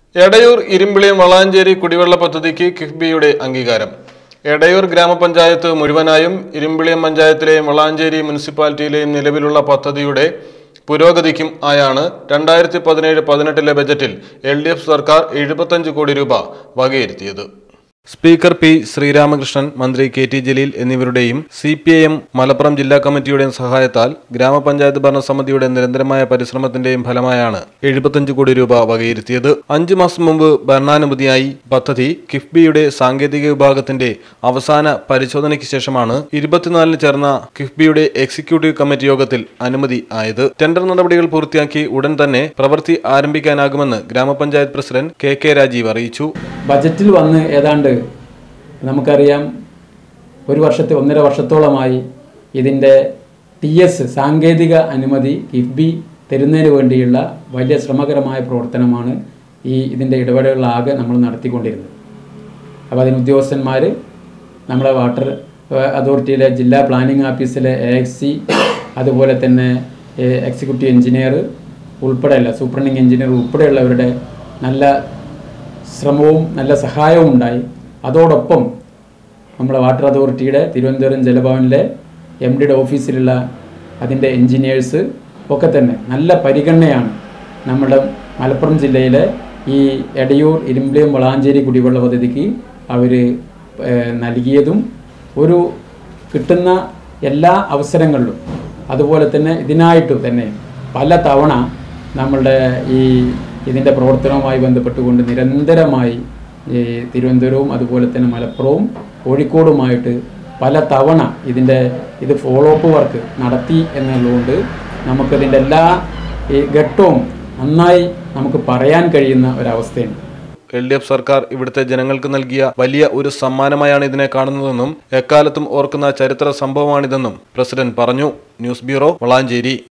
എടയൂർ ഇരുമ്പിളിയം വളാഞ്ചേരി കുടിവെള്ള പദ്ധതിക്ക് കിഫ്ബിയുടെ അംഗീകാരം എടയൂർ ഗ്രാമപഞ്ചായത്ത് മുഴുവനായും ഇരുമ്പിളിയം പഞ്ചായത്തിലെയും വളാഞ്ചേരി മുനിസിപ്പാലിറ്റിയിലെയും നിലവിലുള്ള പദ്ധതിയുടെ പുരോഗതിക്കും ആയാണ് രണ്ടായിരത്തി പതിനേഴ് പതിനെട്ടിലെ ബജറ്റിൽ എൽ ഡി എഫ് സർക്കാർ എഴുപത്തഞ്ച് കോടി രൂപ വകയിരുത്തിയത് സ്പീക്കർ പി ശ്രീരാമകൃഷ്ണൻ മന്ത്രി കെ ടി ജലീൽ എന്നിവരുടെയും C P I M Malappuram ജില്ലാ കമ്മിറ്റിയുടെയും സഹായത്താൽ ഗ്രാമപഞ്ചായത്ത് ഭരണസമിതിയുടെ നിരന്തരമായ പരിശ്രമത്തിന്റെയും ഫലമായാണ് എഴുപത്തഞ്ച് കോടി രൂപ വകയിരുത്തിയത് അഞ്ചു മാസം മുമ്പ് ഭരണാനുമതിയായി പദ്ധതി കിഫ്ബിയുടെ സാങ്കേതിക വിഭാഗത്തിന്റെ അവസാന പരിശോധനയ്ക്ക് ശേഷമാണ് ഇരുപത്തിനാലിന് ചേർന്ന കിഫ്ബിയുടെ എക്സിക്യൂട്ടീവ് കമ്മിറ്റി യോഗത്തിൽ അനുമതി ആയത് ടെൻഡർ നടപടികൾ പൂർത്തിയാക്കി ഉടൻ തന്നെ പ്രവൃത്തി ആരംഭിക്കാനാകുമെന്ന് ഗ്രാമപഞ്ചായത്ത് പ്രസിഡന്റ് കെ കെ രാജീവ് അറിയിച്ചു ബജറ്റിൽ വന്ന് ഏതാണ്ട് നമുക്കറിയാം ഒരു വർഷത്തെ ഒന്നര വർഷത്തോളമായി ഇതിൻ്റെ ടി എസ് സാങ്കേതിക അനുമതി കിഫ്ബി തരുന്നതിന് വേണ്ടിയുള്ള വലിയ ശ്രമകരമായ പ്രവർത്തനമാണ് ഈ ഇതിൻ്റെ ഇടപെടലുകളാകെ നമ്മൾ നടത്തിക്കൊണ്ടിരുന്നത് അപ്പോൾ അതിന് ഉദ്യോഗസ്ഥന്മാർ നമ്മുടെ വാട്ടർ ഏഹ്, അതോറിറ്റിയിലെ ജില്ലാ പ്ലാനിംഗ് ഓഫീസിലെ എ എക്സ് സി അതുപോലെ തന്നെ ഏഹ്, എക്സിക്യൂട്ടീവ് എഞ്ചിനീയർ ഉൾപ്പെടെയുള്ള സൂപ്രണ്ടിങ് എഞ്ചിനീയർ ഉൾപ്പെടെയുള്ളവരുടെ നല്ല ശ്രമവും നല്ല സഹായവും ഉണ്ടായി അതോടൊപ്പം നമ്മുടെ വാട്ടർ അതോറിറ്റിയുടെ തിരുവനന്തപുരം ജലഭവനിലെ എം ഡിയുടെ ഓഫീസിലുള്ള അതിൻ്റെ എൻജിനീയേഴ്സ് ഒക്കെ തന്നെ നല്ല പരിഗണനയാണ് നമ്മുടെ മലപ്പുറം ജില്ലയിലെ ഈ എടയൂർ ഇരുമ്പിളിയം വളാഞ്ചേരി കുടിവെള്ള പദ്ധതിക്ക് അവർ നൽകിയതും ഒരു കിട്ടുന്ന എല്ലാ അവസരങ്ങളിലും അതുപോലെ തന്നെ ഇതിനായിട്ട് തന്നെ പല തവണ നമ്മളുടെ ഈ ഇതിൻ്റെ പ്രവർത്തനവുമായി ബന്ധപ്പെട്ടുകൊണ്ട് നിരന്തരമായി ഈ തിരുവനന്തപുരവും അതുപോലെ തന്നെ മലപ്പുറവും കോഴിക്കോടുമായിട്ട് പല തവണ ഇതിൻ്റെ ഇത് ഫോളോ അപ്പ് വർക്ക് നടത്തി എന്നുള്ളതുകൊണ്ട് നമുക്കതിൻ്റെ എല്ലാ ഈ ഘട്ടവും നന്നായി നമുക്ക് പറയാൻ കഴിയുന്ന ഒരവസ്ഥയുണ്ട് എൽ ഡി എഫ് സർക്കാർ ഇവിടുത്തെ ജനങ്ങൾക്ക് നൽകിയ വലിയ ഒരു സമ്മാനമായാണ് ഇതിനെ കാണുന്നതെന്നും എക്കാലത്തും ഓർക്കുന്ന ചരിത്ര സംഭവമാണിതെന്നും പ്രസിഡന്റ് പറഞ്ഞു ന്യൂസ് ബ്യൂറോ വളാഞ്ചേരി